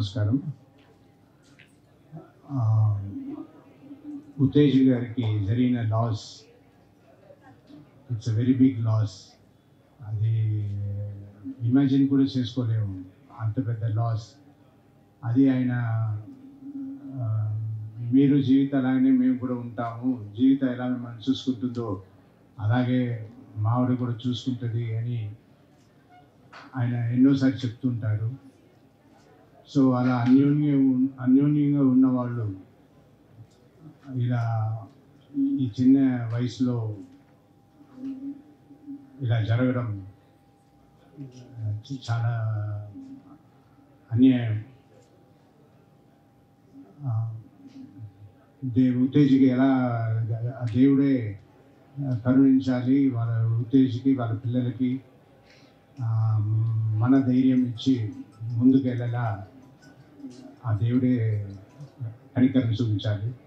నమస్కారం ఆ, ఉత్తేజ్ గారికి జరిగిన loss it's uh very big loss అది ఇమాజిన్ కూడా చేసుకోలేము అంత పెద్ద లాస్ అది ఆయన ఆ, మీరు జీవితం అలాగనే మేము కూడా ఉంటాము జీవితం ఎలా మిమ్మల్ని చూసుకుంటుందో అలాగే మావిడ కూడా చూసుకుంటుంది అని ఆయన ఎన్నోసార్లు చెప్తుంటారు సో అలా అన్యోన్యం అన్యోన్యంగా ఉన్నవాళ్ళు ఇలా ఈ చిన్న వయసులో ఇలా జరగడం ఆ, చాలా అన్యాయం ఆ, దే ఉత్తేజికి ఎలా ఆ దేవుడే కరుణించాలి వాళ్ళ ఉత్తేజికి వాళ్ళ పిల్లలకి ఆ, మన ధైర్యం ఇచ్చి ముందుకు వెళ్ళేలా ఆ దేవుడే కనికరం చూపించాలి